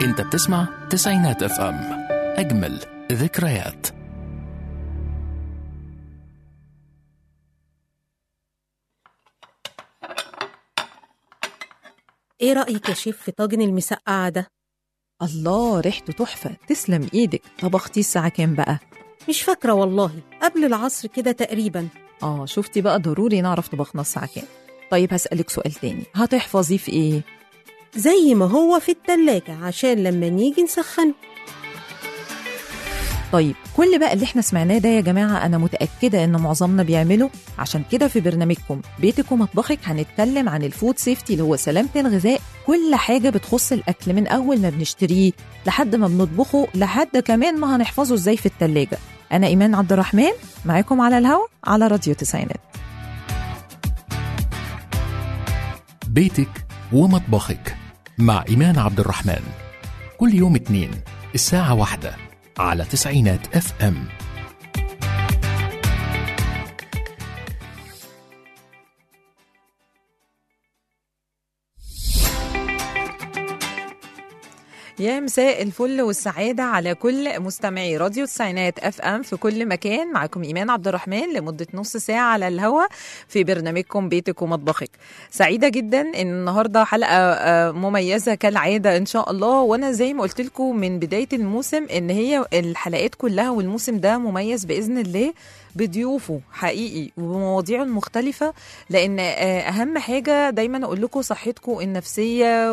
انت بتسمع تسعينات اف ام اجمل ذكريات ايه رأيك يا شيف في طاجن المسقعة ده؟ الله ريحته تحفة تسلم ايدك طبختي الساعة كام بقى؟ مش فاكرة والله قبل العصر كده تقريبا اه شفتي بقى ضروري نعرف طبخنا الساعة كام طيب هسألك سؤال تاني هتحفظيه في ايه؟ زي ما هو في التلاجة عشان لما نيجي نسخنه طيب كل بقى اللي احنا سمعناه ده يا جماعة أنا متأكدة إن معظمنا بيعمله عشان كده في برنامجكم بيتك ومطبخك هنتكلم عن الفود سيفتي اللي هو سلامة الغذاء كل حاجة بتخص الأكل من أول ما بنشتريه لحد ما بنطبخه لحد كمان ما هنحفظه إزاي في التلاجة أنا إيمان عبد الرحمن معاكم على الهوا على راديو تسعينات بيتك ومطبخك مع إيمان عبد الرحمن كل يوم اتنين الساعة واحدة على تسعينات اف ام يا مساء الفل والسعادة على كل مستمعي راديو التسعينات اف ام في كل مكان معاكم ايمان عبد الرحمن لمدة نص ساعة على الهوا في برنامجكم بيتك ومطبخك سعيدة جدا ان النهاردة حلقة آه، مميزة كالعادة ان شاء الله وانا زي ما قلت لكم من بداية الموسم ان هي الحلقات كلها والموسم ده مميز بإذن الله بضيوفه حقيقي وبمواضيعه المختلفة لأن آه، أهم حاجة دايما أقول لكم صحتكم النفسية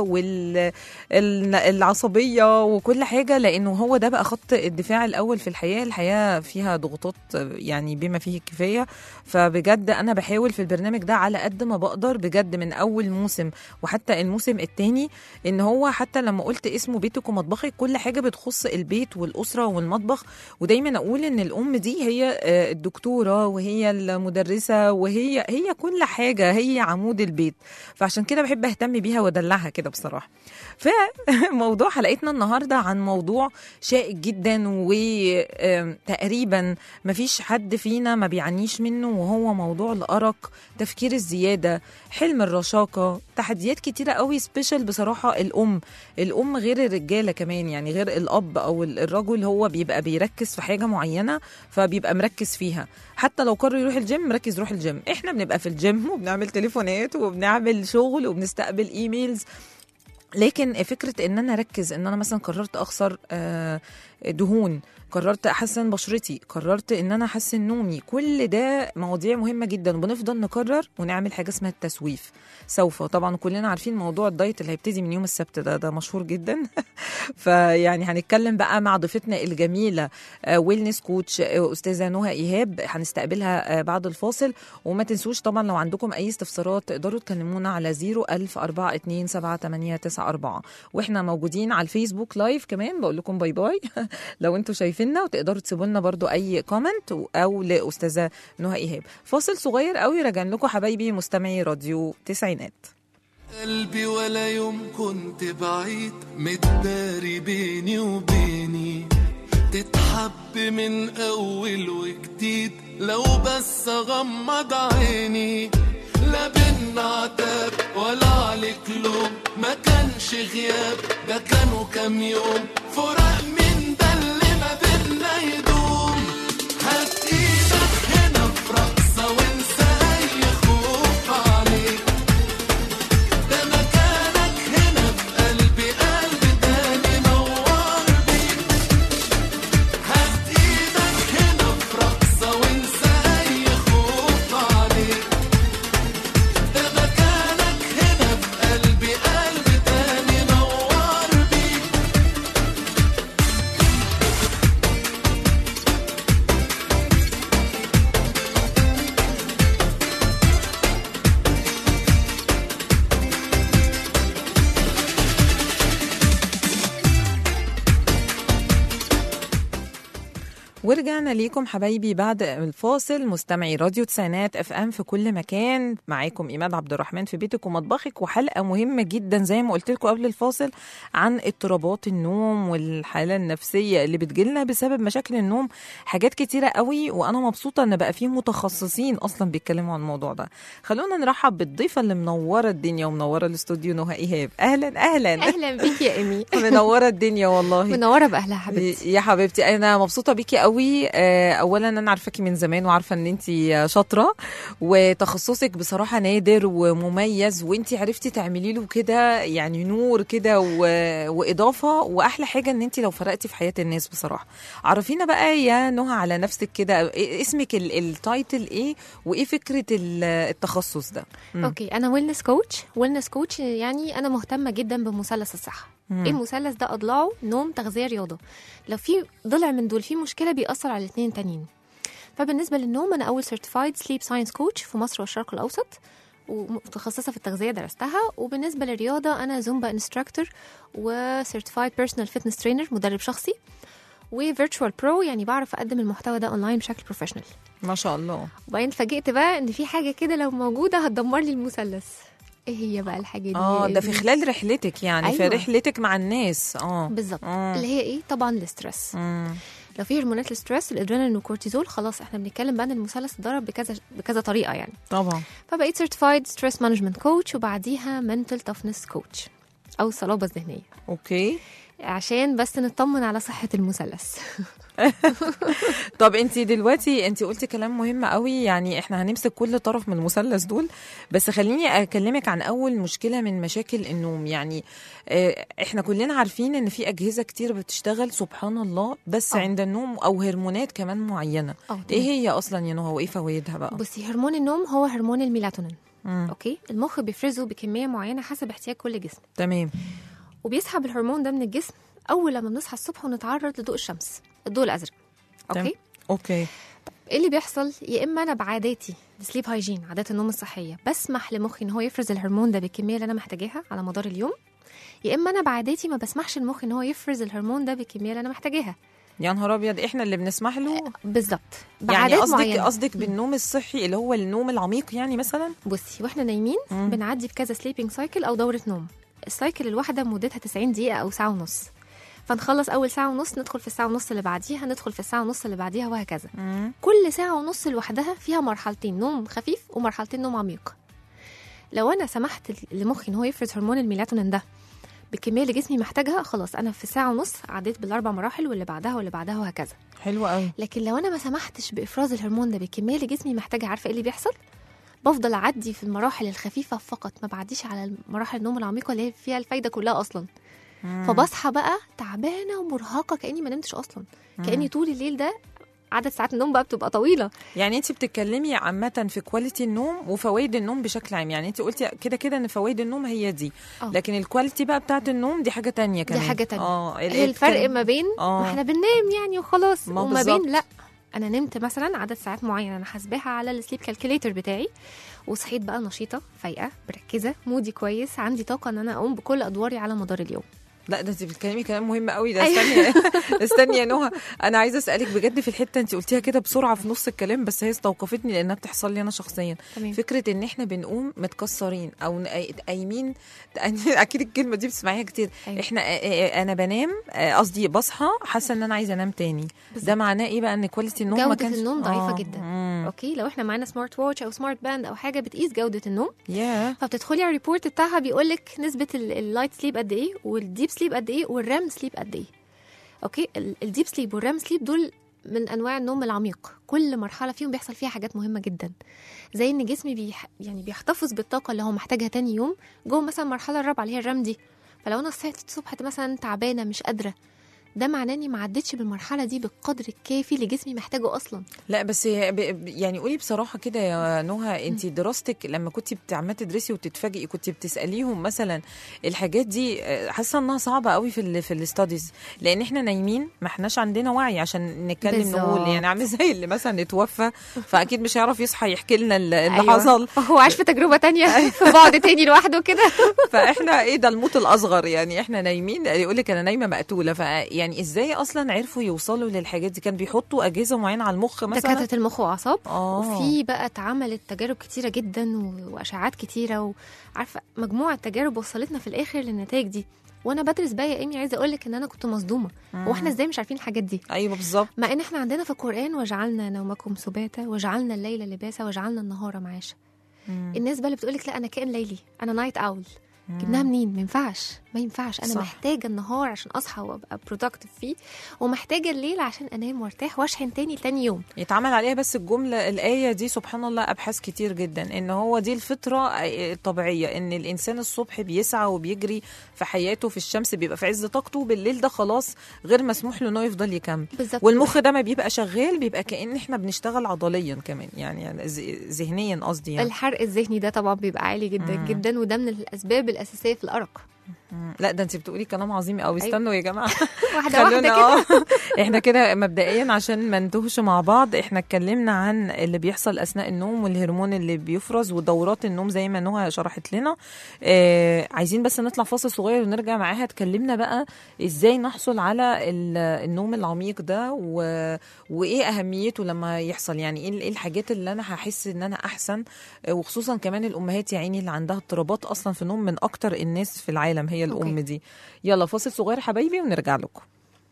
والعصبية وكل حاجة لأنه هو ده بقى خط الدفاع الأول في الحياة الحياة فيها ضغوطات آه، يعني بما فيه الكفاية فبجد أنا بحاول في البرنامج ده على قد ما بقدر بجد من أول موسم وحتى الموسم الثاني إن هو حتى لما قلت اسمه بيتك ومطبخك كل حاجة بتخص البيت والأسرة والمطبخ ودايما أقول إن الأم دي هي آه، الدكتورة وهي المدرسة وهي هي كل حاجة هي عمود البيت فعشان كده بحب أهتم بيها وأدلعها كده بصراحة فموضوع حلقتنا النهاردة عن موضوع شائك جدا وتقريبا مفيش حد فينا ما بيعانيش منه وهو موضوع الأرق تفكير الزيادة حلم الرشاقة تحديات كتيرة قوي سبيشال بصراحة الأم الأم غير الرجالة كمان يعني غير الأب أو الرجل هو بيبقى بيركز في حاجة معينة فبيبقى مركز فيها حتى لو قرر يروح الجيم مركز يروح الجيم احنا بنبقى في الجيم وبنعمل تليفونات وبنعمل شغل وبنستقبل ايميلز لكن فكره ان انا اركز ان انا مثلا قررت اخسر آه، دهون قررت احسن بشرتي قررت ان انا احسن نومي كل ده مواضيع مهمه جدا وبنفضل نكرر ونعمل حاجه اسمها التسويف سوف طبعا كلنا عارفين موضوع الدايت اللي هيبتدي من يوم السبت ده ده مشهور جدا فيعني هنتكلم بقى مع ضيفتنا الجميله ويلنس كوتش استاذه نهى ايهاب هنستقبلها آه، بعد الفاصل وما تنسوش طبعا لو عندكم اي استفسارات تقدروا تكلمونا على 010427894 واحنا موجودين على الفيسبوك لايف كمان بقول لكم باي باي لو انتوا شايفيننا وتقدروا تسيبوا لنا برضو اي كومنت او لاستاذه نهى ايهاب فاصل صغير قوي راجع لكم حبايبي مستمعي راديو تسعينات قلبي ولا يوم كنت بعيد متداري بيني وبيني تتحب من أول وجديد لو بس أغمض عيني لا بينا عتاب ولا عليك لوم ما كانش غياب ده كانوا كام يوم فراق من ده اللي ما بينا يدوم هات ايدك هنا في رقصة وانسى أي خوف عليك ده مكانك هنا في قلبي قلبي تاني نور بيك هات ايدك هنا في رقصة وانسى أي خوف عليك ده مكانك هنا في قلبي قلبي تاني نور بيك ورجعنا ليكم حبايبي بعد الفاصل مستمعي راديو تسعينات اف ام في كل مكان معاكم ايمان عبد الرحمن في بيتك ومطبخك وحلقه مهمه جدا زي ما قلت لكم قبل الفاصل عن اضطرابات النوم والحاله النفسيه اللي بتجيلنا بسبب مشاكل النوم حاجات كتيره قوي وانا مبسوطه ان بقى في متخصصين اصلا بيتكلموا عن الموضوع ده خلونا نرحب بالضيفه اللي منوره الدنيا ومنوره الاستوديو نهى ايهاب اهلا اهلا اهلا بيكي يا ايمي منوره الدنيا والله منوره باهلها حبيبتي يا حبيبتي انا مبسوطه بيكي قوي آه، اولا انا عارفاكي من زمان وعارفه ان انت شاطره وتخصصك بصراحه نادر ومميز وانت عرفتي تعملي له كده يعني نور كده و- واضافه واحلى حاجه ان انت لو فرقتي في حياه الناس بصراحه عرفينا بقى يا نهى على نفسك كده إيه اسمك ال- التايتل ايه وايه فكره ال- التخصص ده مم. اوكي انا ويلنس كوتش ويلنس كوتش يعني انا مهتمه جدا بمثلث الصحه مم. ايه المثلث ده اضلاعه نوم تغذيه رياضه لو في ضلع من دول فيه مشكله بيأثر على الاثنين التانيين فبالنسبه للنوم انا اول سيرتيفايد سليب ساينس كوتش في مصر والشرق الاوسط ومتخصصه في التغذيه درستها وبالنسبه للرياضه انا زومبا انستراكتور وسيرتيفايد بيرسونال فيتنس ترينر مدرب شخصي وفيرتشوال برو يعني بعرف اقدم المحتوى ده اونلاين بشكل بروفيشنال ما شاء الله وبعدين اتفاجئت بقى ان في حاجه كده لو موجوده هتدمر لي المثلث ايه هي بقى الحاجه دي اه يا ده في إيمي؟ خلال رحلتك يعني في أيوة. رحلتك مع الناس اه بالظبط مم. اللي هي ايه طبعا الاسترس مم. لو في هرمونات الاسترس الادرينالين والكورتيزول خلاص احنا بنتكلم بقى ان المثلث اتضرب بكذا بكذا طريقه يعني طبعا فبقيت سيرتيفايد ستريس مانجمنت كوتش وبعديها منتل توفنس كوتش او الصلابه الذهنيه اوكي عشان بس نطمن على صحه المثلث طب انت دلوقتي انت قلتي كلام مهم قوي يعني احنا هنمسك كل طرف من المثلث دول بس خليني اكلمك عن اول مشكله من مشاكل النوم يعني اه، احنا كلنا عارفين ان في اجهزه كتير بتشتغل سبحان الله بس اه. عند النوم او هرمونات كمان معينه اه ايه هي اصلا يا نهى وايه فوائدها بقى بصي هرمون النوم هو هرمون الميلاتونين مم. اوكي المخ بيفرزه بكميه معينه حسب احتياج كل جسم تمام وبيسحب الهرمون ده من الجسم اول لما بنصحى الصبح ونتعرض لضوء الشمس الضوء الازرق تمام. اوكي اوكي ايه اللي بيحصل يا اما انا بعاداتي السليب هايجين عادات النوم الصحيه بسمح لمخي ان هو يفرز الهرمون ده بالكميه اللي انا محتاجاها على مدار اليوم يا اما انا بعاداتي ما بسمحش لمخي ان هو يفرز الهرمون ده بالكميه اللي انا محتاجاها يا نهار ابيض احنا اللي بنسمح له بالظبط يعني بعادات قصدك معينه قصدك بالنوم الصحي اللي هو النوم العميق يعني مثلا بصي واحنا نايمين مم. بنعدي في كذا سليبنج سايكل او دوره نوم السايكل الواحده مدتها 90 دقيقه او ساعه ونص فنخلص اول ساعه ونص ندخل في الساعه ونص اللي بعديها ندخل في الساعه ونص اللي بعديها وهكذا مم. كل ساعة ونص لوحدها فيها مرحلتين نوم خفيف ومرحلتين نوم عميق لو أنا سمحت لمخي إن هو يفرز هرمون الميلاتونين ده بالكمية اللي جسمي محتاجها خلاص أنا في ساعة ونص عديت بالأربع مراحل واللي بعدها واللي بعدها وهكذا حلو قوي لكن لو أنا ما سمحتش بإفراز الهرمون ده بالكمية اللي جسمي محتاجها عارفة إيه اللي بيحصل؟ بفضل أعدي في المراحل الخفيفة فقط ما بعديش على مراحل النوم العميقة اللي هي فيها الفايدة كلها أصلا فبصحى بقى تعبانة ومرهقة كأني ما نمتش أصلا كأني طول الليل ده عدد ساعات النوم بقى بتبقى طويلة يعني انت بتتكلمي عامه في كواليتي النوم وفوائد النوم بشكل عام يعني انت قلتي كده كده ان فوائد النوم هي دي اه. لكن الكواليتي بقى بتاعت النوم دي حاجه تانية دي كمان حاجة تانية. اه هي الفرق ما بين اه. ما احنا بننام يعني وخلاص ما وما بالظبط. بين لا انا نمت مثلا عدد ساعات معين انا حاسباها على السليب كالكوليتر بتاعي وصحيت بقى نشيطه فايقه مركزه مودي كويس عندي طاقه ان انا اقوم بكل ادواري على مدار اليوم لا ده انت بتتكلمي كلام مهم قوي ده أيوة. استني استني يا نهى انا عايزه اسالك بجد في الحته انت قلتيها كده بسرعه في نص الكلام بس هي استوقفتني لانها بتحصل لي انا شخصيا تمام فكره ان احنا بنقوم متكسرين او ن- قايمين اكيد الكلمه دي بتسمعيها كتير أيوة. احنا انا بنام قصدي بصحى حاسه ان انا عايزه انام تاني ده بالظبط. معناه ايه بقى ان كواليتي النوم ما جودة كانش النوم ضعيفة جدا. مم. اوكي لو احنا معانا سمارت واتش او سمارت باند او حاجه بتقيس جوده النوم ياه فبتدخلي على الريبورت بتاعها بيقول لك نسبه اللايت سليب قد ايه والديب سليب قد ايه والرام سليب قد ايه اوكي الديب سليب والرام سليب دول من انواع النوم العميق كل مرحله فيهم بيحصل فيها حاجات مهمه جدا زي ان جسمي بيح... يعني بيحتفظ بالطاقه اللي هو محتاجها تاني يوم جوه مثلا المرحله الرابعه اللي هي الرام دي فلو انا صحيت الصبح مثلا تعبانه مش قادره ده معناه اني ما عدتش بالمرحله دي بالقدر الكافي اللي جسمي محتاجه اصلا لا بس هي ب- ب- يعني قولي بصراحه كده يا نهى انت دراستك لما كنت عماله تدرسي وتتفاجئي كنت بتساليهم مثلا الحاجات دي آه، حاسه انها صعبه قوي في ال في الاستاديز لان احنا نايمين ما احناش عندنا وعي عشان نتكلم بالظبط. نقول يعني عامل زي اللي مثلا اتوفى فاكيد مش هيعرف يصحى يحكي لنا اللي اللي أيوة. حصل هو عاش في تجربه تانية في بعد تاني لوحده كده فاحنا ايه ده الموت الاصغر يعني احنا نايمين يقول لك انا نايمه مقتوله فيعني يعني ازاي اصلا عرفوا يوصلوا للحاجات دي كان بيحطوا اجهزه معينه على المخ مثلا دكاتره المخ واعصاب اه وفي بقى اتعملت تجارب كتيره جدا و- واشعاعات كتيره وعارفه مجموعه تجارب وصلتنا في الاخر للنتائج دي وانا بدرس بقى يا ايمي عايزه اقول لك ان انا كنت مصدومه هو احنا ازاي مش عارفين الحاجات دي ايوه بالظبط مع ان احنا عندنا في القران وجعلنا نومكم سباتا وجعلنا الليل لباسا وجعلنا النهار معاشا الناس بقى اللي بتقولك لا انا كائن ليلي انا نايت اول جبناها منين ما ينفعش ما ينفعش انا صح. صح. محتاجه النهار عشان اصحى وابقى برودكتيف فيه ومحتاجه الليل عشان انام وارتاح واشحن تاني تاني يوم يتعمل عليها بس الجملة الآية دي سبحان الله أبحاث كتير جدا إن هو دي الفطرة الطبيعية إن الإنسان الصبح بيسعى وبيجري في حياته في الشمس بيبقى في عز طاقته بالليل ده خلاص غير مسموح له إنه يفضل يكمل بالظبط والمخ ده ما بيبقى شغال بيبقى كأن إحنا بنشتغل عضليا كمان يعني, يعني ذ- ذهنيا قصدي يعني الحرق الذهني ده طبعا بيبقى عالي جدا مم. جدا وده من الاسباب الاساسيه في الارق مم. لا ده انت بتقولي كلام عظيم قوي أيوة. استنوا يا جماعه واحده واحده خلونا كده اه احنا كده مبدئيا عشان ما نتوهش مع بعض احنا اتكلمنا عن اللي بيحصل اثناء النوم والهرمون اللي بيفرز ودورات النوم زي ما نهى شرحت لنا آه عايزين بس نطلع فاصل صغير ونرجع معاها اتكلمنا بقى ازاي نحصل على ال- النوم العميق ده و... وايه اهميته لما يحصل يعني ايه ال- ايه الحاجات اللي انا هحس ان انا احسن آه، وخصوصا كمان الامهات يا عيني اللي عندها اضطرابات اصلا في النوم من اكتر الناس في العالم هي الام أوكي. دي يلا فاصل صغير حبايبي ونرجع لكم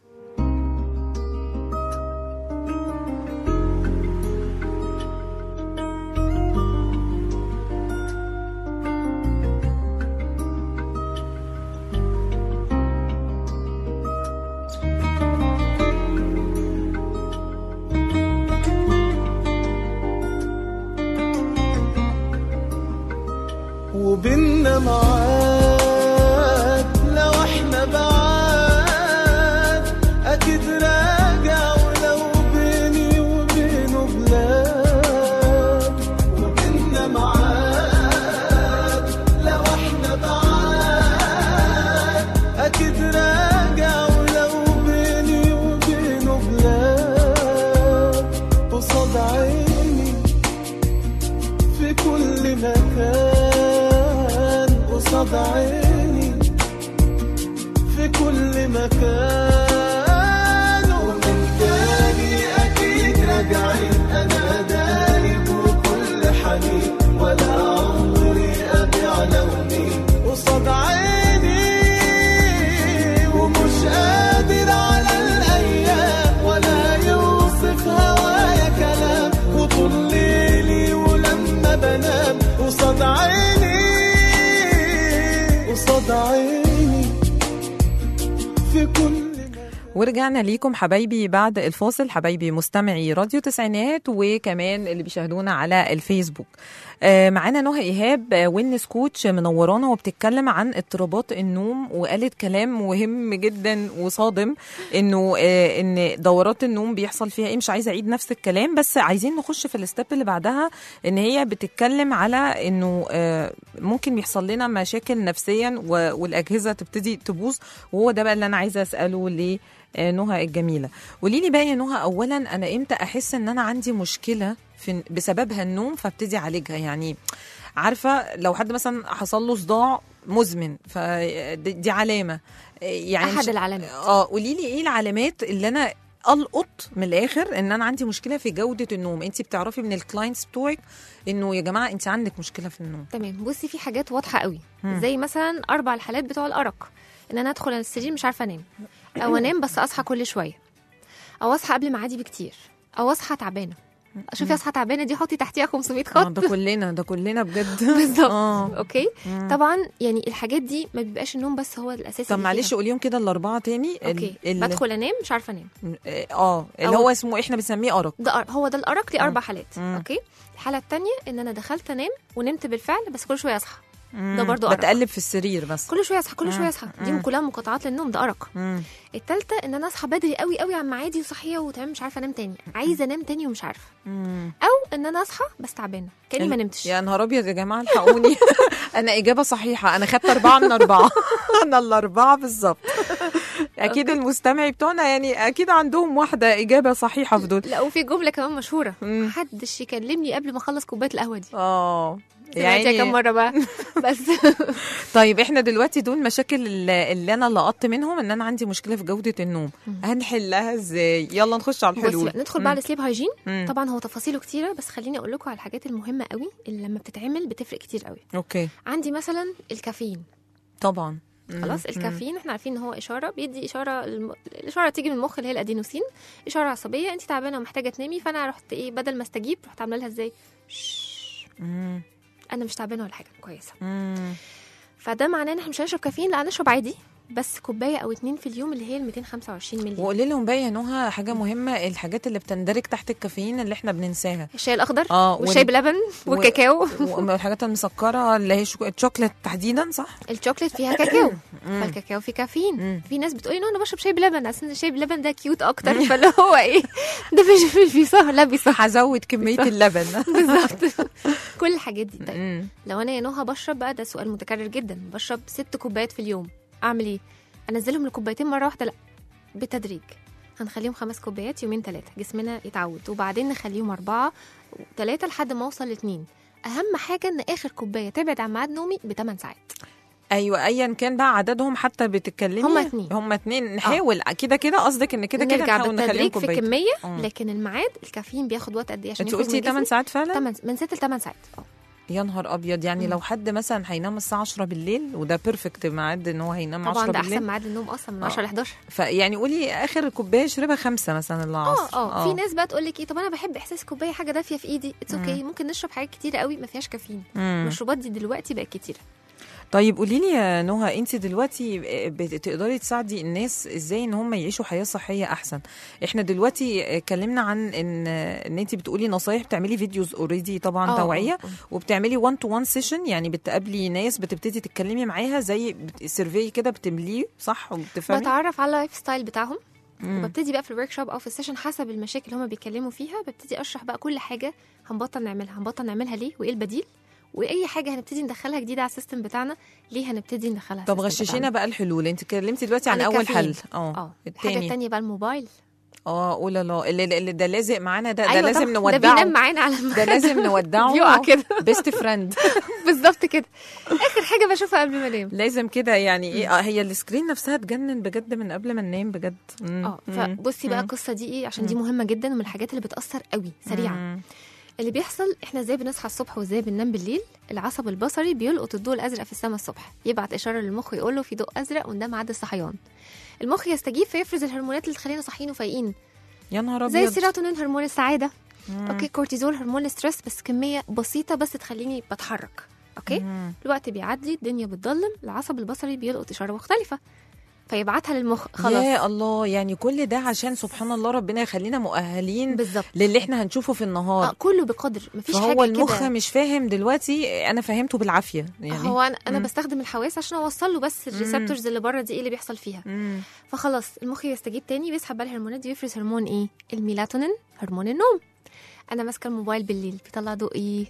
وبيننا معاد لو احنا بعاد اكيد راجع ولو بيني وبينه بلاد وبيننا معاد لو احنا بعاد اكيد راجع ولو بيني وبينه بلاد قصاد عيني في كل مكان قصاد عيني في كل مكان ومن تاني أكيد راجعين أنا دايب وكل حنين ولا عمري أبيع لوني قصاد عيني ومش قادر على الأيام ولا يوصف هوايا كلام وطول ليلي ولما بنام قصاد عيني قصاد عيني في كل مكان ورجعنا ليكم حبايبي بعد الفاصل حبايبي مستمعي راديو تسعينات وكمان اللي بيشاهدونا على الفيسبوك آه، معانا نهى ايهاب آه، ويلنس كوتش منورانا وبتتكلم عن اضطرابات النوم وقالت كلام مهم جدا وصادم انه آه، ان دورات النوم بيحصل فيها ايه مش عايزه اعيد نفس الكلام بس عايزين نخش في الستيب اللي بعدها ان هي بتتكلم على انه آه، ممكن يحصل لنا مشاكل نفسيا و- والاجهزه تبتدي تبوظ وهو ده بقى اللي انا عايزه اساله ليه آه، نهى الجميله قولي لي بقى يا نهى اولا انا امتى احس ان انا عندي مشكله في بسببها النوم فابتدي اعالجها يعني عارفه لو حد مثلا حصل له صداع مزمن فدي دي علامه آه، يعني احد مش- العلامات اه قولي لي ايه العلامات اللي انا القط من الاخر ان انا عندي مشكله في جوده النوم انت بتعرفي من الكلاينتس بتوعك انه يا جماعه انت عندك مشكله في النوم تمام بصي في حاجات واضحه قوي مم. زي مثلا اربع الحالات بتوع الارق ان انا ادخل على السرير مش عارفه انام او انام بس اصحى كل شويه او اصحى قبل ميعادي بكتير او اصحى تعبانه شوفي اصحى تعبانه دي حطي تحتيها 500 آه، خط ده كلنا ده كلنا بجد بالظبط اه اوكي مم. طبعا يعني الحاجات دي ما بيبقاش النوم بس هو الاساسي طب اللي معلش فيها. قوليهم كده الاربعه تاني ال- اوكي ال- بدخل انام مش عارفه انام اه اللي أو- هو اسمه احنا بنسميه ارق ده أر- هو ده الارق ليه مم. اربع حالات مم. اوكي الحاله الثانيه ان انا دخلت انام ونمت بالفعل بس كل شويه اصحى مم. برضو أرق. بتقلب في السرير بس كل شويه اصحى كل مم. شويه اصحى دي مم. كلها مقاطعات للنوم ده ارق مم. التالتة ان انا اصحى بدري قوي قوي عن ميعادي وصحيه وتمام مش عارفه انام تاني عايزه انام تاني ومش عارفه مم. او ان انا اصحى بس تعبانه كاني ما نمتش يا نهار ابيض يا جماعه الحقوني انا اجابه صحيحه انا خدت اربعه من اربعه انا الاربعه بالظبط اكيد المستمعي بتوعنا يعني اكيد عندهم واحده اجابه صحيحه في دول لا وفي جمله كمان مشهوره مم. محدش يكلمني قبل ما اخلص كوبايه القهوه دي اه سمعتيها يعني- كم مره بقى بس طيب احنا دلوقتي دول مشاكل اللي اللي انا لقطت منهم ان انا عندي مشكله في جوده النوم هنحلها ازاي يلا نخش على بصي الحلول بقى ندخل بقى على السليب هايجين مم. طبعا هو تفاصيله كتيره بس خليني اقول لكم على الحاجات المهمه قوي اللي لما بتتعمل بتفرق كتير قوي اوكي عندي مثلا الكافيين طبعا مم. خلاص الكافيين احنا عارفين ان هو اشاره بيدي اشاره الم... الاشاره تيجي من المخ اللي هي الادينوسين اشاره عصبيه انت تعبانه ومحتاجه تنامي فانا رحت ايه بدل ما استجيب رحت عامله لها ازاي شش. مم. انا مش تعبانه ولا حاجه كويسه مم. فده معناه ان احنا مش هنشرب كافيين لا هنشرب عادي بس كوبايه او اتنين في اليوم اللي هي ال 225 مللي وقولي لهم بقى يا نهى حاجه مهمه الحاجات اللي بتندرج تحت الكافيين اللي احنا بننساها الشاي الاخضر اه والشاي بلبن والكاكاو والحاجات المسكره اللي هي شوك- الشوكليت تحديدا صح الشوكليت فيها كاكاو فالكاكاو فيه كافيين مم. في ناس بتقولي انه انا بشرب شاي بلبن اصل الشاي بلبن ده كيوت اكتر فاللي هو ايه ده مش مش بيصح لا بيصح هزود كميه اللبن بالظبط كل الحاجات دي طيب مم. لو انا يا نهى بشرب بقى ده سؤال متكرر جدا بشرب ست كوبايات في اليوم اعمل ايه انزلهم لكوبايتين مره واحده لا بالتدريج هنخليهم خمس كوبايات يومين ثلاثه جسمنا يتعود وبعدين نخليهم اربعه ثلاثه لحد ما اوصل لاتنين اهم حاجه ان اخر كوبايه تبعد عن ميعاد نومي بثمان ساعات ايوه ايا كان بقى عددهم حتى بتتكلمي هما اتنين. هما اتنين نحاول كده كده قصدك ان كده كده نرجع نحاول نخليهم بالتدريج في كوبايتين كميه آه. لكن الميعاد الكافيين بياخد وقت قد ايه عشان انت يخرج قلتي من 8 جسمي؟ ساعات فعلا تمن من 6 ل 8 ساعات اه يا نهار ابيض يعني مم. لو حد مثلا هينام الساعه 10 بالليل وده بيرفكت ميعاد ان هو هينام 10 طبعا ده بالليل احسن ميعاد النوم اصلا من 10 ل 11 فيعني قولي اخر كوبايه اشربها خمسة مثلا العصر اه اه في ناس بقى تقول لك ايه طب انا بحب احساس كوبايه حاجه دافيه في ايدي اتس اوكي okay. ممكن نشرب حاجات كتيره قوي ما فيهاش كافيين مم. المشروبات دي دلوقتي بقت كتيره طيب قولي لي يا نهى انت دلوقتي بتقدري تساعدي الناس ازاي ان هم يعيشوا حياه صحيه احسن احنا دلوقتي اتكلمنا عن ان ان انت بتقولي نصايح بتعملي فيديوز اوريدي طبعا آه، توعيه آه، آه. وبتعملي 1 تو 1 سيشن يعني بتقابلي ناس بتبتدي تتكلمي معاها زي سيرفي كده بتمليه صح وبتفهمي بتعرف على اللايف ستايل بتاعهم مم. وببتدي بقى في الورك شوب او في السيشن حسب المشاكل اللي هم بيتكلموا فيها ببتدي اشرح بقى كل حاجه هنبطل نعملها هنبطل نعملها ليه وايه البديل واي حاجه هنبتدي ندخلها جديده على السيستم بتاعنا ليه هنبتدي ندخلها طب السيستم غششينا بتاعنا. بقى الحلول انت اتكلمتي دلوقتي عن, عن اول الكافيين. حل اه اه الحاجه التاني التانيه بقى الموبايل اه قول لا اللي, اللي ده لازق معانا ده, ده أيوة لازم طبعاً، نودعه ده بينام معانا على ده المكتب. لازم نودعه بيقع كده بيست فريند بالظبط كده اخر حاجه بشوفها قبل ما انام لازم كده يعني ايه آه، هي السكرين نفسها تجنن بجد من قبل ما ننام بجد مم. اه مم. فبصي بقى مم. القصه دي ايه عشان دي مهمه جدا ومن الحاجات اللي بتاثر قوي سريعا مم. اللي بيحصل احنا ازاي بنصحى الصبح وازاي بننام بالليل العصب البصري بيلقط الضوء الازرق في السماء الصبح يبعت اشاره للمخ يقول له في ضوء ازرق وده ميعاد الصحيان المخ يستجيب فيفرز الهرمونات اللي تخلينا صاحيين وفايقين يا نهار ابيض زي السيروتونين هرمون السعاده مم. اوكي كورتيزول هرمون الستريس بس كميه بسيطه بس تخليني بتحرك اوكي مم. الوقت بيعدي الدنيا بتضلم العصب البصري بيلقط اشاره مختلفه فيبعتها للمخ خلاص يا الله يعني كل ده عشان سبحان الله ربنا يخلينا مؤهلين بالظبط للي احنا هنشوفه في النهار اه كله بقدر مفيش فهو حاجه المخ كده مش فاهم دلوقتي انا فهمته بالعافيه يعني هو انا انا مم. بستخدم الحواس عشان اوصل له بس الريسبتورز اللي بره دي ايه اللي بيحصل فيها مم. فخلاص المخ يستجيب تاني بيسحب بقى الهرمونات دي ويفرز هرمون ايه الميلاتونين هرمون النوم انا ماسكه الموبايل بالليل بيطلع ضوء ايه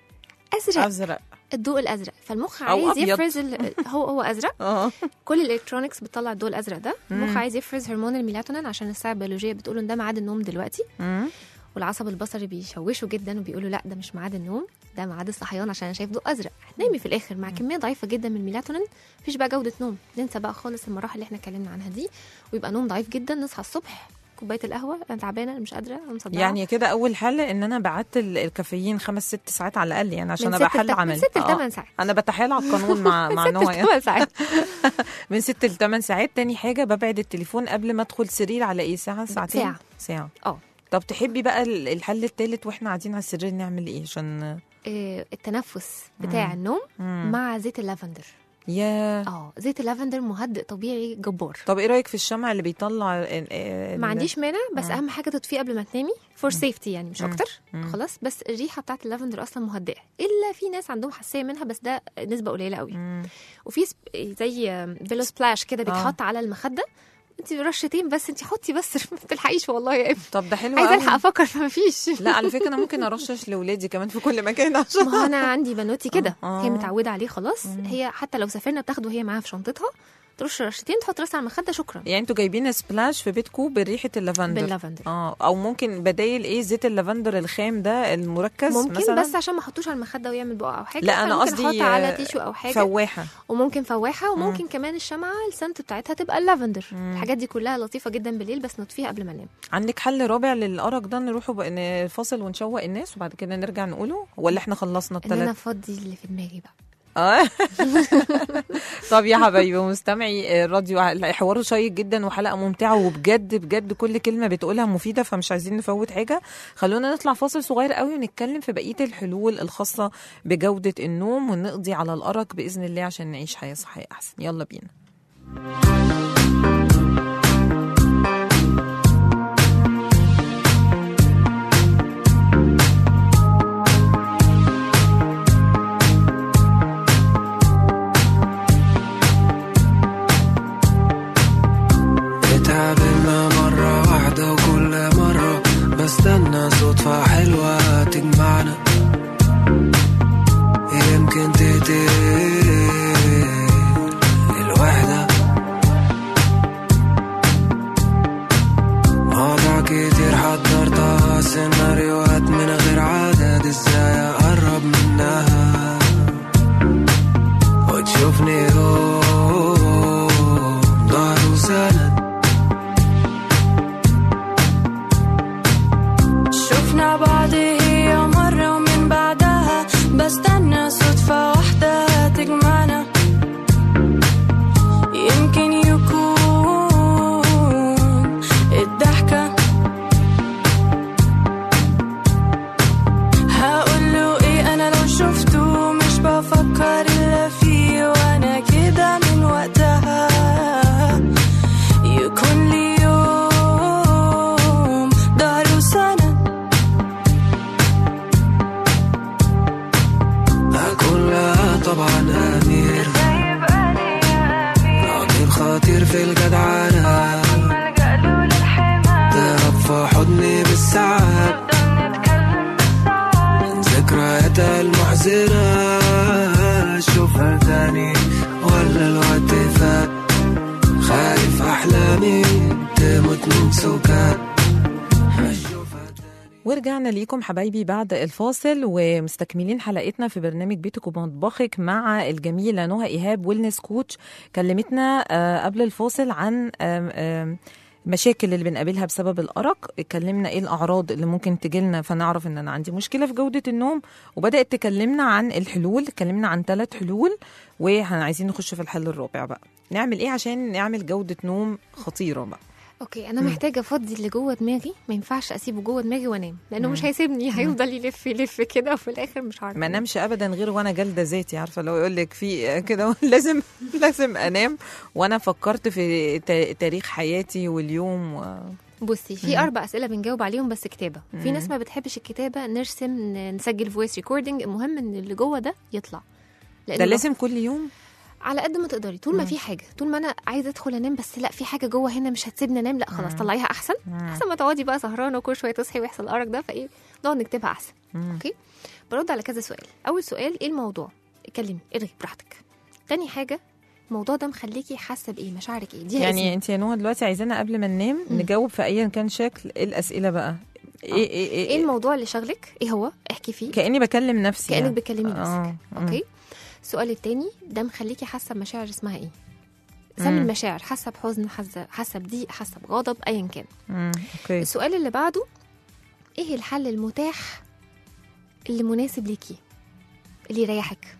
ازرق ازرق الضوء الازرق فالمخ أو عايز أبيض. يفرز ال... هو هو ازرق اه كل الالكترونكس بتطلع الضوء الازرق ده المخ مم. عايز يفرز هرمون الميلاتونين عشان الساعه البيولوجيه بتقول ان ده ميعاد النوم دلوقتي مم. والعصب البصري بيشوشوا جدا وبيقولوا لا ده مش ميعاد النوم ده ميعاد الصحيان عشان انا شايف ضوء ازرق هتنامي في الاخر مع كميه ضعيفه جدا من الميلاتونين مفيش بقى جوده نوم ننسى بقى خالص المراحل اللي احنا اتكلمنا عنها دي ويبقى نوم ضعيف جدا نصحى الصبح كوبايه القهوه انا تعبانه انا مش قادره انا مصدعه يعني كده اول حل ان انا بعت ال- الكافيين خمس ست ساعات على الاقل يعني عشان من ابقى ست حل لت- عمل من ست آه. لثمان ساعات انا بتحايل على القانون مع مع ست نوع يعني. لثمان ساعات من ست لثمان ساعات تاني حاجه ببعد التليفون قبل ما ادخل سرير على ايه ساعه ساعتين ساعة. ساعه اه طب تحبي بقى ال- الحل التالت واحنا قاعدين على السرير نعمل ايه عشان آه، التنفس بتاع النوم مم. مع زيت اللافندر يا اه زيت اللافندر مهدئ طبيعي جبار طب ايه رايك في الشمع اللي بيطلع ال- ال- ما عنديش مانع بس مم. اهم حاجه تطفيه قبل ما تنامي فور سيفتي يعني مش مم. اكتر مم. خلاص بس الريحه بتاعت اللافندر اصلا مهدئه الا في ناس عندهم حساسيه منها بس ده نسبه قليله قوي مم. وفي سب- زي بيلو سبلاش كده بيتحط على المخده انت رشتين بس انت حطي بس ما تلحقيش والله يا ابني طب ده حلو عايزه قوي. الحق افكر فما فيش لا على فكره انا ممكن ارشش لاولادي كمان في كل مكان عشان ما هو انا عندي بنوتي كده آه. هي متعوده عليه خلاص هي حتى لو سافرنا بتاخده هي معاها في شنطتها ترش رشتين تحط راسها على المخده شكرا يعني انتوا جايبين سبلاش في بيتكم بريحه اللافندر باللافندر اه او ممكن بدايل ايه زيت اللافندر الخام ده المركز ممكن مثلا بس عشان ما احطوش على المخده ويعمل بقع او حاجه لا، أنا فممكن قصدي، احط على آه، تيشو او حاجه فواحه وممكن فواحه وممكن كمان الشمعه السنت بتاعتها تبقى اللافندر الحاجات دي كلها لطيفه جدا بالليل بس نطفيها قبل ما انام عندك حل رابع للارق ده نروحوا بقى نفاصل ونشوق الناس وبعد كده نرجع نقوله ولا احنا خلصنا ان انا الثلاث افضي اللي في دماغي بقى اه طب يا حبايبي مستمعي الراديو حوار شيق جدا وحلقه ممتعه وبجد بجد كل كلمه بتقولها مفيده فمش عايزين نفوت حاجه خلونا نطلع فاصل صغير قوي ونتكلم في بقيه الحلول الخاصه بجوده النوم ونقضي على الارق باذن الله عشان نعيش حياه صحيه احسن يلا بينا اتقابلنا مرة واحدة وكل مرة بستنى صدفة حلوة تجمعنا يمكن تطير الوحدة مواضيع كتير حضرتها سيناريوهات من غير عدد ازاي اقرب منها وتشوفني يوم ظهر وسند شفنا بعض هي مرة ومن بعدها بستنى صدفة واحدة تجمعنا يمكن يكون الضحكة هقوله ايه انا لو شفته مش بفكر الا فيه وانا كده من وقتها يكون لي يوم ظهر وسند أكون لها طبعا أمير راجل خطير في الجدعنة تهرب في حضني بالساعات من ذكرياتها المحزنة أشوفها تاني ولا الوقت فات خايف أحلامي تموت من سكات أشوفها تاني ورجعنا ليكم حبايبي بعد الفاصل ومستكملين حلقتنا في برنامج بيتك ومطبخك مع الجميله نهى ايهاب ويلنس كوتش كلمتنا آه، قبل الفاصل عن آم، آم، المشاكل اللي بنقابلها بسبب الارق اتكلمنا ايه الاعراض اللي ممكن تجيلنا فنعرف ان انا عندي مشكله في جوده النوم وبدات تكلمنا عن الحلول اتكلمنا عن ثلاث حلول وعايزين نخش في الحل الرابع بقى نعمل ايه عشان نعمل جوده نوم خطيره بقى اوكي انا محتاجه افضي اللي جوه دماغي ما ينفعش اسيبه جوه دماغي وانام لانه مش هيسيبني هيفضل يلف يلف كده وفي الاخر مش عارفه ما انامش ابدا غير وانا جلده ذاتي عارفه لو يقول لك في كده لازم لازم انام وانا فكرت في تا- تاريخ حياتي واليوم و... بصي في اربع اسئله بنجاوب عليهم بس كتابه في ناس ما بتحبش الكتابه نرسم ن- نسجل فويس ريكوردنج المهم ان اللي جوه ده يطلع لأن ده لو- لازم كل يوم على قد ما تقدري طول ما في حاجه طول ما انا عايزه ادخل انام بس لا في حاجه جوه هنا مش هتسيبني انام لا خلاص طلعيها احسن احسن ما تقعدي بقى سهرانه وكل شويه تصحي ويحصل الارق ده فايه نقعد نكتبها احسن اوكي برد على كذا سؤال اول سؤال ايه الموضوع اتكلمي ارغي براحتك تاني حاجه الموضوع ده مخليكي حاسه بايه مشاعرك ايه دي يعني انت يا نهى دلوقتي عايزانا قبل ما ننام نجاوب في ايا كان شكل ايه الاسئله بقى ايه ايه ايه, ايه إيه الموضوع اللي شغلك ايه هو احكي فيه كاني بكلم نفسي كانك يعني. بتكلمي نفسك آه، اوكي السؤال التاني ده مخليكي حاسه بمشاعر اسمها ايه سمي المشاعر حاسه بحزن حاسه حاسه بضيق حاسه بغضب ايا كان مم، اوكي السؤال اللي بعده ايه الحل المتاح اللي مناسب ليكي اللي يريحك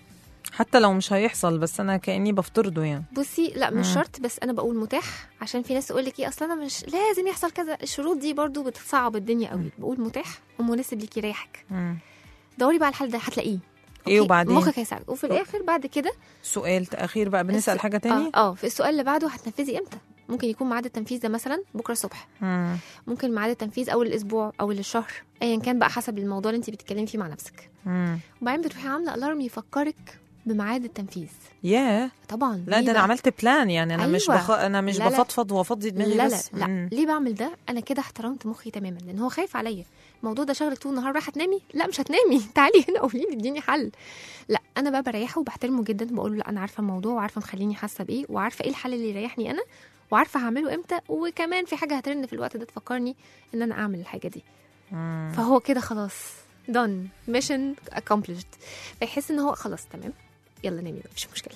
حتى لو مش هيحصل بس انا كاني بفترضه يعني بصي لا مش شرط بس انا بقول متاح عشان في ناس تقول لك ايه اصلا انا مش لازم يحصل كذا الشروط دي برضو بتصعب الدنيا قوي بقول متاح ومناسب ليكي يريحك مم. دوري بقى على الحل ده هتلاقيه ايه أوكي؟ وبعدين مخك هيساعدك وفي الاخر بعد كده سؤال اخير بقى بنسال الس- حاجه تاني اه, آه في السؤال اللي بعده هتنفذي امتى ممكن يكون ميعاد التنفيذ ده مثلا بكره الصبح مم. ممكن ميعاد التنفيذ اول الاسبوع او الشهر ايا كان بقى حسب الموضوع اللي انت بتتكلمي فيه مع نفسك مم. وبعدين بتروحي عامله الارم يفكرك بميعاد التنفيذ ياه طبعا لا ليه ده انا بقى؟ عملت بلان يعني انا مش أيوة. بخ... انا مش لا، لا. بفضفض وافضي دماغي لا لا بس لا مم. ليه بعمل ده انا كده احترمت مخي تماما لان هو خايف عليا الموضوع ده شغلك طول النهار رايحه تنامي لا مش هتنامي تعالي هنا قولي لي اديني حل لا انا بقى بريحه وبحترمه جدا بقول له لا انا عارفه الموضوع وعارفه مخليني حاسه بايه وعارفه ايه الحل اللي يريحني انا وعارفه هعمله امتى وكمان في حاجه هترن في الوقت ده تفكرني ان انا اعمل الحاجه دي مم. فهو كده خلاص done mission accomplished فيحس ان هو خلاص تمام يلا نامي بقى، مش مشكله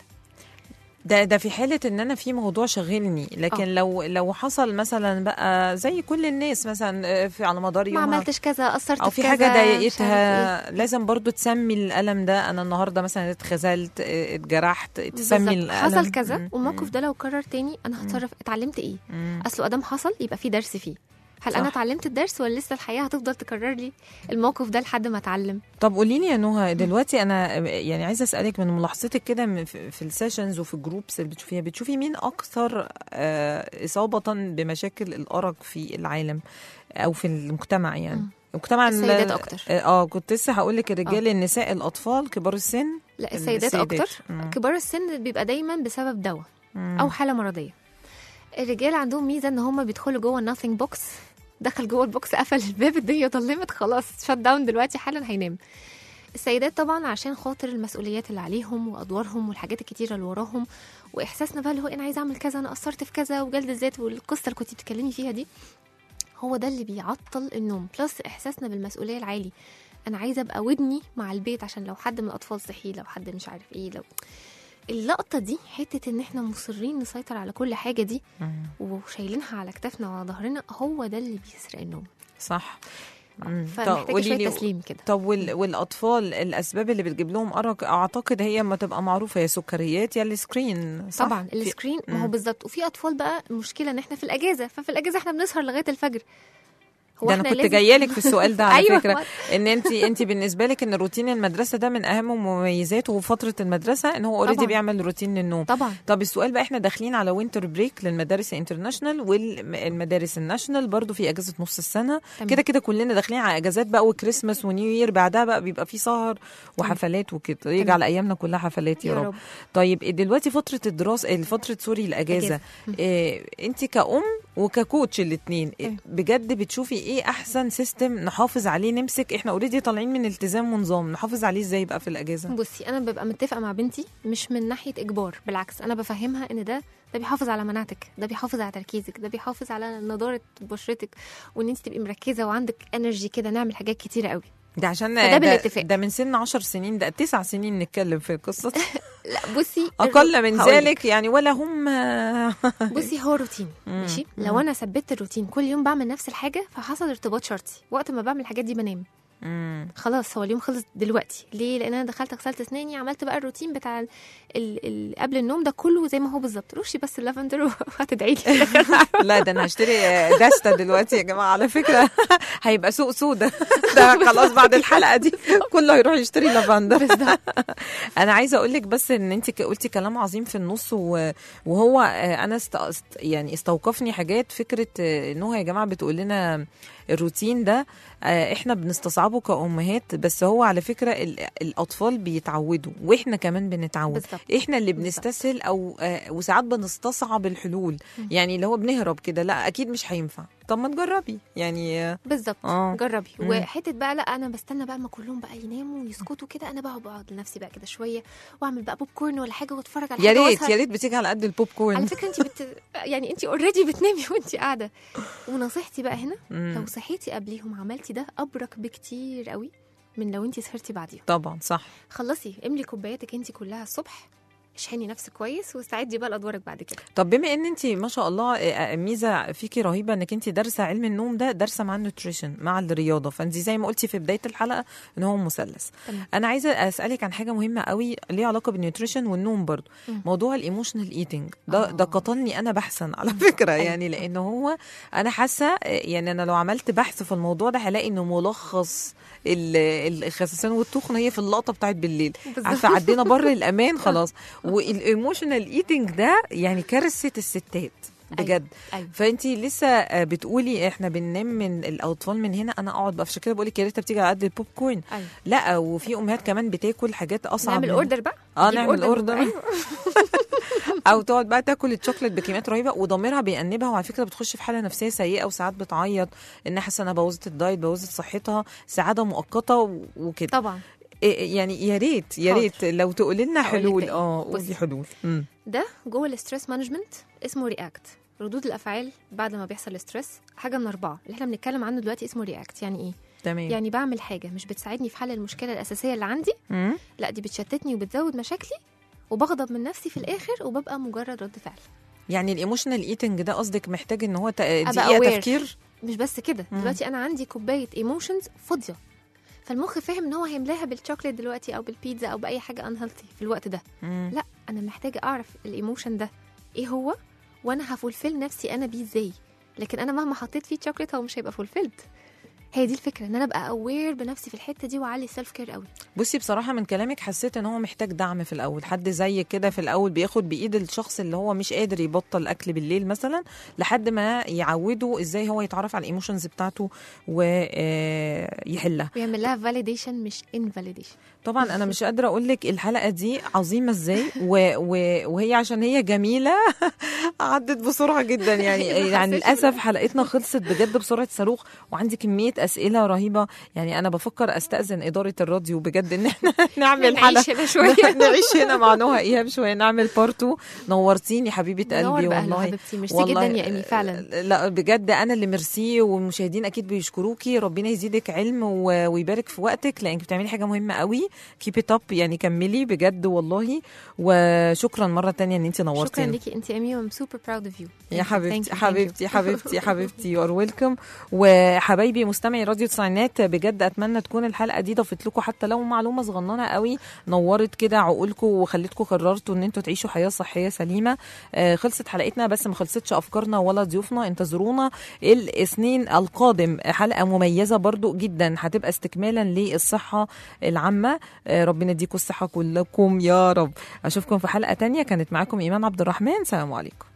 ده ده في حاله ان انا في موضوع شاغلني لكن آه. لو لو حصل مثلا بقى زي كل الناس مثلا آه، في على مدار ما يومها عملتش كذا قصرت او في في كذا، حاجه مش عارف إيه. ضايقتها لازم برضو تسمي الالم ده انا النهارده مثلا اتخذلت آه، اتجرحت تسمي بالظبط. الالم حصل كذا مم. والموقف ده لو كرر تاني انا هتصرف اتعلمت ايه مم. اصله ادام حصل يبقى في درس فيه هل صح. انا اتعلمت الدرس ولا لسه الحياه هتفضل تكرر لي الموقف ده لحد ما اتعلم طب قولي لي يا نهى دلوقتي انا يعني عايزه اسالك من ملاحظتك كده من- في في السيشنز وفي الجروبس اللي بتشوفيها بتشوفي مين اكثر آه، اصابه بمشاكل الارق في العالم او في المجتمع يعني مم. المجتمع ال- السيدات أكتر. اه آه، كنت لسه هقول لك الرجال النساء الاطفال كبار السن لا السيدات السيدات. اكتر مم. كبار السن بيبقى دايما بسبب دواء مم. او حاله مرضيه الرجال عندهم ميزه ان هم بيدخلوا جوه nothing بوكس دخل جوه البوكس قفل الباب الدنيا ضلمت خلاص شت داون دلوقتي حالا هينام السيدات طبعا عشان خاطر المسؤوليات اللي عليهم وادوارهم والحاجات الكتيره اللي وراهم واحساسنا بقى اللي هو انا عايزه اعمل كذا انا قصرت في كذا وجلد الذات والقصه اللي كنت بتتكلمي فيها دي هو ده اللي بيعطل النوم بلس احساسنا بالمسؤوليه العالي انا عايزه ابقى ودني مع البيت عشان لو حد من الاطفال صحي لو حد مش عارف ايه لو اللقطه دي حته ان احنا مصرين نسيطر على كل حاجه دي مم. وشايلينها على كتافنا وعلى ظهرنا هو ده اللي بيسرق النوم صح مم. طب فمحتاجه قولي شويه لي تسليم كده طب وال... والاطفال الاسباب اللي بتجيب لهم ارق اعتقد هي ما تبقى معروفه يا سكريات يا السكرين صح طبعا في- السكرين ما هو مم. بالظبط وفي اطفال بقى المشكله ان احنا في الاجازه ففي الاجازه احنا بنسهر لغايه الفجر هو ده انا إحنا كنت لازم- جايه لك في السؤال ده على أيوة، فكره هو- ان انت انت بالنسبه لك ان روتين المدرسه ده من اهم مميزاته وفتره المدرسه ان هو اوريدي طبعاً. بيعمل روتين للنوم طبعا طب السؤال بقى احنا داخلين على وينتر بريك للمدارس الانترناشونال والمدارس الناشونال برضو في اجازه نص السنه تمام. كده كده كلنا داخلين على اجازات بقى وكريسماس ونيو يير بعدها بقى بيبقى في سهر وحفلات وكده يجعل ايامنا كلها حفلات يا, يا رب. رب. طيب دلوقتي فتره الدراسه فتره سوري الاجازه أجازة. إيه انت كأم وككوتش الاثنين تمام. بجد بتشوفي ايه احسن سيستم نحافظ عليه نمسك احنا اوريدي طالعين من التزام ونظام نحافظ عليه ازاي بقى في الاجازه بصي انا ببقى متفقه مع بنتي مش من ناحيه اجبار بالعكس انا بفهمها ان ده ده بيحافظ على مناعتك ده بيحافظ على تركيزك ده بيحافظ على نضاره بشرتك وان انت تبقي مركزه وعندك انرجي كده نعمل حاجات كتيره قوي ده عشان فده ده, بالاتفاق. ده من سن 10 سنين ده تسع سنين نتكلم في القصه لا بصي اقل من هقولك. ذلك يعني ولا هم بصي هو روتين ماشي لو انا ثبت الروتين كل يوم بعمل نفس الحاجه فحصل ارتباط شرطي وقت ما بعمل الحاجات دي بنام مم. خلاص هو اليوم خلص دلوقتي ليه لان انا دخلت غسلت اسناني عملت بقى الروتين بتاع ال... ال... ال... قبل النوم ده كله زي ما هو بالظبط رشي بس اللافندر وهتدعي لي لا ده انا هشتري داستا دلوقتي يا جماعه على فكره هيبقى سوق سودا ده خلاص بعد الحلقه دي كله هيروح يشتري لافندر انا عايزه اقول لك بس ان انت قلتي كلام عظيم في النص و- وهو آه، انا است... است- يعني استوقفني حاجات فكره آه، ان هو يا جماعه بتقول لنا الروتين ده آه، احنا بنستصعبه كأمهات بس هو على فكرة ال- الأطفال بيتعودوا وإحنا كمان بنتعود بالظبط. إحنا اللي بالظبط. بنستسهل أو آه، وساعات بنستصعب الحلول يعني اللي هو بنهرب كده لا أكيد مش هينفع طب ما تجربي يعني آه، بالظبط آه. جربي مم. وحته بقى لا انا بستنى بقى ما كلهم بقى يناموا ويسكتوا كده انا بقى بقعد لنفسي بقى كده شويه واعمل بقى بوب كورن ولا حاجه واتفرج على يا حاجه ريت وأسهر. يا ريت بتيجي على قد البوب كورن على فكره انت بت... يعني انت اوريدي بتنامي وانت قاعده ونصيحتي بقى هنا مم. لو صحيتي قبليهم عملتي ده ابرك بكتير قوي من لو انت سهرتي بعديهم طبعا صح خلصي املي كوباياتك انت كلها الصبح اشحني نفسك كويس واستعدي بقى لادوارك بعد كده طب بما ان انت ما شاء الله آه، ميزه فيكي رهيبه انك انت دارسه علم النوم ده دارسه مع النيوتريشن مع الرياضه فانت زي ما قلتي في بدايه الحلقه ان هو مثلث تمام. انا عايزه اسالك عن حاجه مهمه قوي ليها علاقه بالنيوتريشن والنوم برضو مم. موضوع الايموشنال ايتنج ده آه. ده قتلني انا بحثا على فكره أيوة. يعني لان هو انا حاسه آه، يعني انا لو عملت بحث في الموضوع ده هلاقي انه ملخص ال- الخساسين والتخن هي في اللقطه بتاعت بالليل بالظبط. عارفه عدينا بر الامان خلاص والايموشنال ايتنج ده يعني كارثه الستات بجد أيوة. فانت لسه آه، بتقولي احنا بننام من الاطفال من هنا انا اقعد بقى عشان كده بقول لك يا ريتها بتيجي على قد البوب كورن أيوة. لا وفي امهات كمان بتاكل حاجات اصعب نعمل من- اوردر بقى اه نجيب نعمل اوردر أيوة. او تقعد بقى تاكل الشوكليت بكميات رهيبه وضميرها بيأنبها وعلى فكره بتخش في حاله نفسيه سيئه وساعات بتعيط ان حاسه انا بوظت الدايت بوظت صحتها سعاده مؤقته و- وكده طبعا إيه يعني يا ريت يا حاضر. ريت لو تقولي لنا هقول لك حلول تاني. اه قولي بصي. حلول مم. ده جوه الاستريس مانجمنت اسمه رياكت ردود الافعال بعد ما بيحصل ستريس حاجه من اربعه اللي احنا بنتكلم عنه دلوقتي اسمه رياكت يعني ايه تمام يعني بعمل حاجه مش بتساعدني في حل المشكله الاساسيه اللي عندي مم. لا دي بتشتتني وبتزود مشاكلي وبغضب من نفسي في الاخر وببقى مجرد رد فعل يعني الايموشنال ايتنج ده قصدك محتاج ان هو تق- أبقى دقيقه aware. تفكير مش بس كده مم. دلوقتي انا عندي كوبايه ايموشنز فاضيه فالمخ فاهم ان هو هيملاها بالشوكليت دلوقتي او بالبيتزا او باي حاجه انهيلثي في الوقت ده مم. لا انا محتاجه اعرف الايموشن ده ايه هو وانا هفولفل نفسي انا بيه ازاي لكن انا مهما حطيت فيه شوكليت هو مش هيبقى فولفيلد هي دي الفكره ان انا ابقى اوير بنفسي في الحته دي واعلي سيلف كير قوي بصي بصراحه من كلامك حسيت ان هو محتاج دعم في الاول حد زي كده في الاول بياخد بايد الشخص اللي هو مش قادر يبطل اكل بالليل مثلا لحد ما يعوده ازاي هو يتعرف على الايموشنز بتاعته ويحلها ويعمل لها فاليديشن مش انفاليديشن طبعا انا مش قادره اقول لك الحلقه دي عظيمه ازاي و... و... وهي عشان هي جميله عدت بسرعه جدا يعني ما يعني حسيتش للاسف حلقتنا خلصت بجد بسرعه صاروخ وعندي كميه اسئله رهيبه يعني انا بفكر استاذن اداره الراديو بجد ان احنا نعمل حلقه نعيش هنا شويه نعيش هنا مع نهى ايهاب شويه نعمل بارتو نورتيني حبيبه منور قلبي بأهله والله حبيبتي ميرسي والله جدا يا ايمي فعلا لا بجد انا اللي ميرسي والمشاهدين اكيد بيشكروكي ربنا يزيدك علم و- ويبارك في وقتك لانك بتعملي حاجه مهمه قوي كيب ات اب يعني كملي بجد والله وشكرا مره تانية ان انت شكرا نورتينا ليكي انت ايمي ام سوبر براود اوف يو يا حبيبتي حبيبتي حبيبتي حبيبتي يو ار ويلكم وحبايبي مستمعي راديو تسعينات بجد اتمنى تكون الحلقه دي ضافت لكم حتى لو معلومه صغننه قوي نورت كده عقولكم وخلتكم قررتوا ان انتوا تعيشوا حياه صحيه سليمه آه، خلصت حلقتنا بس ما خلصتش افكارنا ولا ضيوفنا انتظرونا الاثنين القادم حلقه مميزه برضو جدا هتبقى استكمالا للصحه العامه آه، ربنا يديكم الصحه كلكم يا رب اشوفكم في حلقه تانية كانت معاكم ايمان عبد الرحمن سلام عليكم